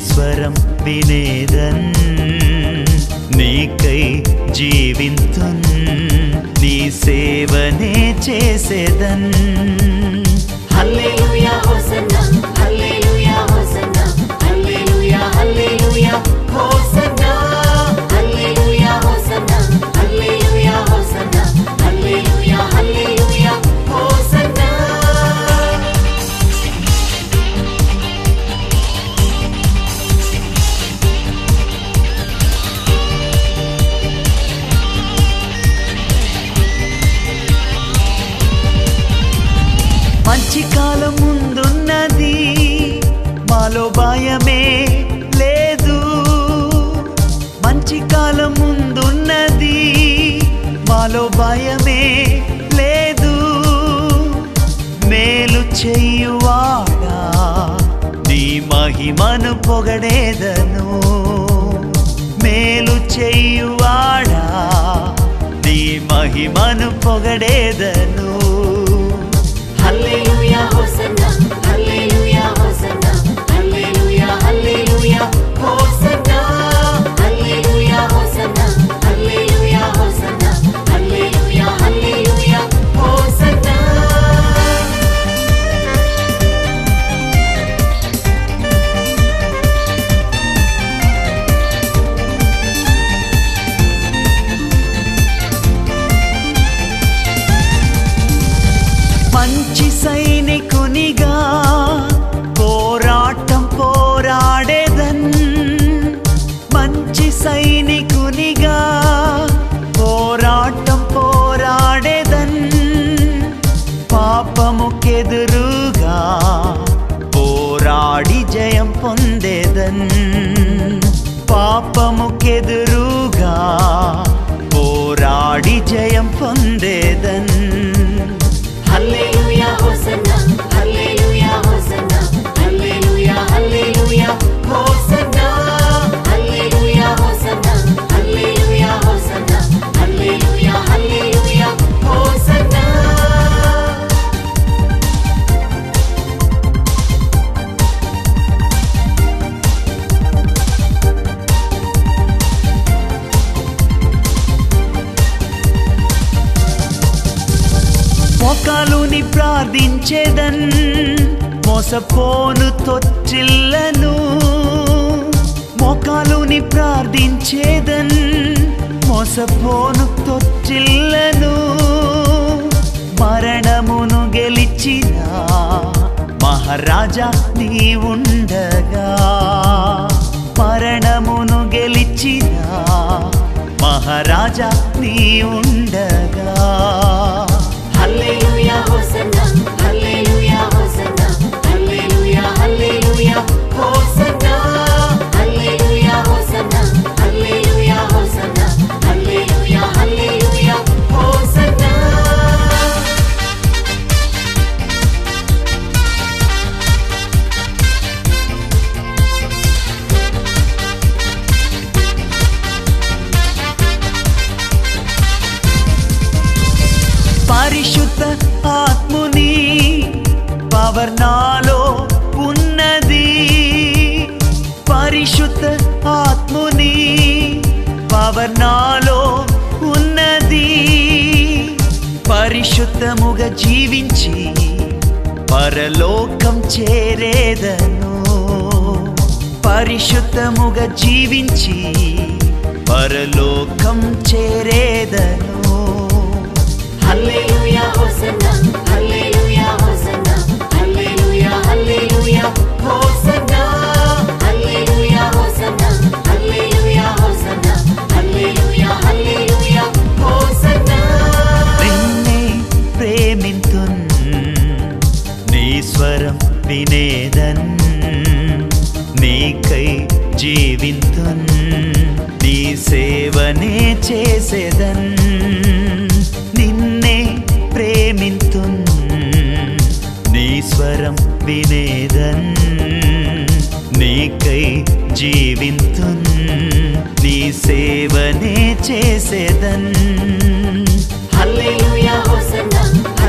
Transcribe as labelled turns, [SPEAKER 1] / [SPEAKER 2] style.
[SPEAKER 1] స్వరం వినేదన్ నీకై జీవింతున్ నీ సేవనే చేసేదన్
[SPEAKER 2] హల్లెలూయా హోసన్నా హల్లెలూయా హోసన్నా హల్లెలూయా హల్లెలూయా హోసన్నా హల్లెలూయా హోసన్నా హల్లెలూయా హోసన్నా హల్లెలూయా హల్లెలూయా హోసన్నా
[SPEAKER 1] మంచి కాలం ముందున్నది మాలో భయమే లేదు మంచి కాలం ముందున్నది మాలో భయమే లేదు మేలు చెయ్యువాడా నీ మహిమను పొగడేదను మేలు చెయ్యువాడా నీ మహిమను పొగడేదను
[SPEAKER 2] హల్లెలూయా హోసన్నా హల్లెలూయా హోసన్నా హల్లెలూయా హల్లెలూయా హోసన్నా హల్లెలూయా హోసన్నా హల్లెలూయా హోసన్నా హల్లెలూయా హల్లెలూయా హోసన్నా
[SPEAKER 1] మంచి సైనికునిగా పోరాటం పోరాడేదన్ మంచి సైనికునిగా పోరాటం పోరాడేదన్ పాపముకెదురుగా పోరాడి జయం పొందేదన్ పాపముకెదురుగా పోరాడి జయం పొందేదన్
[SPEAKER 2] హల్లెలూయా హోసన్నా హల్లెలూయా హోసన్నా హల్లెలూయా హల్లెలూయా హోసన్నా హల్లెలూయా హోసన్నా హల్లెలూయా హోసన్నా హల్లెలూయా హల్లెలూయా హోసన్నా
[SPEAKER 1] మోకాలుని ప్రార్థించేదన్ మోసపోను తొచ్చిల్లను మోకాలుని ప్రార్థించేదన్ మోసపోను తొచ్చిల్లను మరణమును గెలిచిన మహారాజా నీవుండగా మరణమును గెలిచిన మహారాజా నీవుండగా
[SPEAKER 2] హల్లెలూయా హోసన్నా హల్లెలూయా హోసన్నా హల్లెలూయా హల్లెలూయా హోసన్నా హల్లెలూయా హోసన్నా హల్లెలూయా హోసన్నా హల్లెలూయా హల్లెలూయా హోసన్నా
[SPEAKER 1] పరిశుద్ధ ఆత్ముని పవర్ నాలో ఉన్నది పరిశుద్ధ ఆత్ముని పవర్ నాలో ఉన్నది పరిశుద్ధముగా జీవించి పరలోకం చేరేదను పరిశుద్ధముగా జీవించి పరలోకం చేరేదను
[SPEAKER 2] హల్లెలూయా హోసన్నా హల్లెలూయా హోసన్నా హల్లెలూయా హల్లెలూయా హోసన్నా హల్లెలూయా హోసన్నా హల్లెలూయా హోసన్నా హల్లెలూయా హల్లెలూయా హోసన్నా
[SPEAKER 1] నిన్నే ప్రేమింతున్ నీ స్వరం వినేదన్ నీకై జీవింతున్ నీ సేవనే చేసేదన్ నిన్నే ప్రేమింతున్ నీ స్వరం వినేదన్ నీకై జీవింతున్ నీ సేవనే చేసేదన్
[SPEAKER 2] హల్లెలూయా హోసన్నా